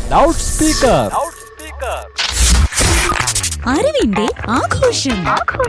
Loud speaker അറിവിന്റെ ആഘോഷം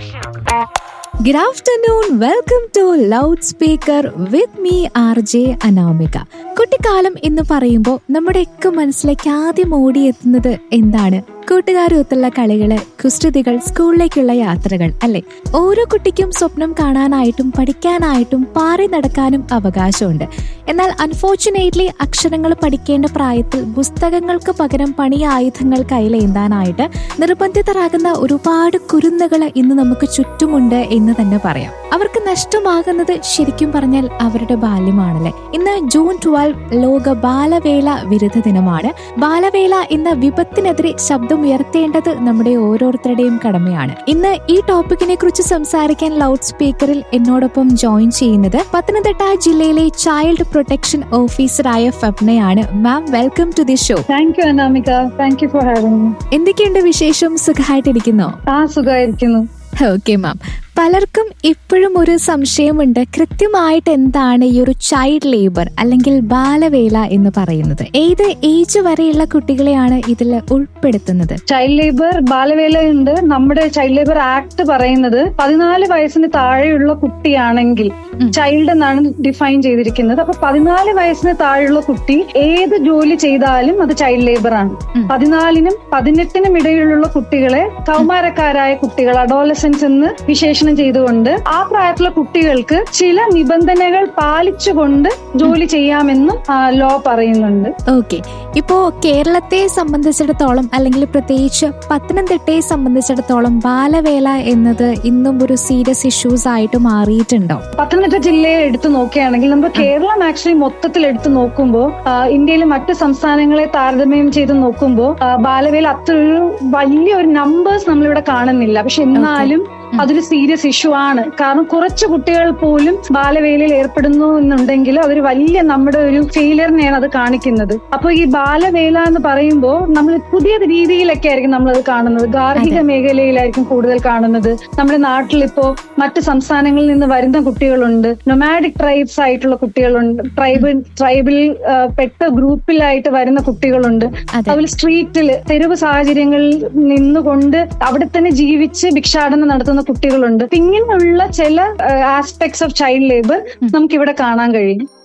good afternoon welcome to loud speaker with me R J Anamika കുട്ടിക്കാലം എന്ന് പറയുമ്പോൾ നമ്മുടെയൊക്കെ മനസ്സിലേക്ക് ആദ്യം ഓടിയെത്തുന്നത് എന്താണ് കൂട്ടുകാരുമൊത്തുള്ള കളികള് കുസൃതികൾ സ്കൂളിലേക്കുള്ള യാത്രകൾ അല്ലെ ഓരോ കുട്ടിക്കും സ്വപ്നം കാണാനായിട്ടും പഠിക്കാനായിട്ടും പാറി നടക്കാനും അവകാശമുണ്ട് എന്നാൽ അൺഫോർച്ചുനേറ്റ്ലി അക്ഷരങ്ങൾ പഠിക്കേണ്ട പ്രായത്തിൽ പുസ്തകങ്ങൾക്ക് പകരം പണിയായുധങ്ങൾ കയ്യിലേന്താനായിട്ട് നിർബന്ധിതരാകുന്ന ഒരുപാട് കുരുന്നുകൾ ഇന്ന് നമുക്ക് ചുറ്റുമുണ്ട് എന്ന് തന്നെ പറയാം അവർക്ക് നഷ്ടമാകുന്നത് ശരിക്കും പറഞ്ഞാൽ അവരുടെ ബാല്യമാണല്ലേ ഇന്ന് ജൂൺ ട്വൽവ് ലോക ബാലവേല വിരുദ്ധ ദിനമാണ് ബാലവേല എന്ന വിപത്തിനെതിരെ ശബ്ദമുയർത്തേണ്ടത് നമ്മുടെ ഓരോരുത്തരുടെയും കടമയാണ് ഇന്ന് ഈ ടോപ്പിക്കിനെ കുറിച്ച് സംസാരിക്കാൻ ലൗഡ് സ്പീക്കറിൽ എന്നോടൊപ്പം ജോയിൻ ചെയ്യുന്നത് പത്തനംതിട്ട ജില്ലയിലെ ചൈൽഡ് പ്രൊട്ടക്ഷൻ ഓഫീസറായ ഫബ്നയാണ് ma'am welcome to the show thank you Anamika thank you for having me എന്തൊക്കെയുണ്ട് വിശേഷം സുഖമായിട്ടിരിക്കുന്നോ ആ സുഖമായിരിക്കുന്നു ഓക്കെ മാം പലർക്കും ഇപ്പോഴും ഒരു സംശയമുണ്ട് കൃത്യമായിട്ട് എന്താണ് ഈ ഒരു ചൈൽഡ് ലേബർ അല്ലെങ്കിൽ ബാലവേല എന്ന് പറയുന്നത് ഏത് ഏജ് വരെയുള്ള കുട്ടികളെയാണ് ഇതിൽ ഉൾപ്പെടുത്തുന്നത് ചൈൽഡ് ലേബർ ബാലവേലയുണ്ട് നമ്മുടെ ചൈൽഡ് ലേബർ ആക്ട് പറയുന്നത് പതിനാല് വയസ്സിന് താഴെയുള്ള കുട്ടിയാണെങ്കിൽ ചൈൽഡ് എന്നാണ് ഡിഫൈൻ ചെയ്തിരിക്കുന്നത് അപ്പൊ പതിനാല് വയസ്സിന് താഴെയുള്ള കുട്ടി ഏത് ജോലി ചെയ്താലും അത് ചൈൽഡ് ലേബർ ആണ് ഉം. പതിനാലിനും പതിനെട്ടിനും ഇടയിലുള്ള കുട്ടികളെ കൗമാരക്കാരായ കുട്ടികൾ അഡോലസൻസ് എന്ന് വിശേഷണം ചെയ്തുകൊണ്ട് ആ പ്രായത്തിലുള്ള കുട്ടികൾക്ക് ചില നിബന്ധനകൾ പാലിച്ചുകൊണ്ട് ജോലി ചെയ്യാമെന്നും ലോ പറയുന്നുണ്ട് ഓക്കെ ഇപ്പോ കേരളത്തെ സംബന്ധിച്ചിടത്തോളം അല്ലെങ്കിൽ പ്രത്യേകിച്ച് പത്തനംതിട്ടയെ സംബന്ധിച്ചിടത്തോളം ബാലവേല എന്നത് ഇന്നും ഒരു സീരിയസ് ഇഷ്യൂസ് ആയിട്ട് മാറിയിട്ടുണ്ടോ പത്തനംതിട്ട ജില്ലയെ എടുത്തു നോക്കുകയാണെങ്കിൽ നമ്മൾ കേരളം ആക്ച്വലി മൊത്തത്തിൽ എടുത്തു നോക്കുമ്പോൾ ഇന്ത്യയിലെ മറ്റ് സംസ്ഥാനങ്ങളെ താരതമ്യം ചെയ്ത് നോക്കുമ്പോൾ ബാലവേല അത്ര ഒരു വലിയൊരു നമ്പേഴ്സ് നമ്മളിവിടെ കാണുന്നില്ല പക്ഷെ എന്നാലും അതൊരു സീരിയസ് ഇഷ്യൂ ആണ് കാരണം കുറച്ച് കുട്ടികൾ പോലും ബാലവേലയിൽ ഏർപ്പെടുന്നു എന്നുണ്ടെങ്കിൽ അതൊരു വലിയ നമ്മുടെ ഒരു ഫെയിലിയറിനെയാണ് അത് കാണിക്കുന്നത് അപ്പൊ ഈ ബാലവേല എന്ന് പറയുമ്പോൾ നമ്മൾ പുതിയ രീതിയിലൊക്കെ ആയിരിക്കും നമ്മൾ അത് കാണുന്നത് ഗാർഹിക മേഖലയിലായിരിക്കും കൂടുതൽ കാണുന്നത് നമ്മുടെ നാട്ടിൽ ഇപ്പോ മറ്റ് സംസ്ഥാനങ്ങളിൽ നിന്ന് വരുന്ന കുട്ടികളുണ്ട് നൊമാഡിക് ട്രൈബ്സ് ആയിട്ടുള്ള കുട്ടികളുണ്ട് ട്രൈബൽ ട്രൈബിൽ പെട്ട ഗ്രൂപ്പിലായിട്ട് വരുന്ന കുട്ടികളുണ്ട് അതെ അതുപോലെ സ്ട്രീറ്റിൽ തെരുവ് സാഹചര്യങ്ങളിൽ നിന്നുകൊണ്ട് അവിടെ തന്നെ ജീവിച്ച് ഭിക്ഷാടനം നടത്തുന്ന കുട്ടികളുണ്ട് അപ്പൊ ഇങ്ങനെയുള്ള ചില ആസ്പെക്ട്സ് ഓഫ് ചൈൽഡ് ലേബർ നമുക്ക് ഇവിടെ കാണാൻ കഴിയും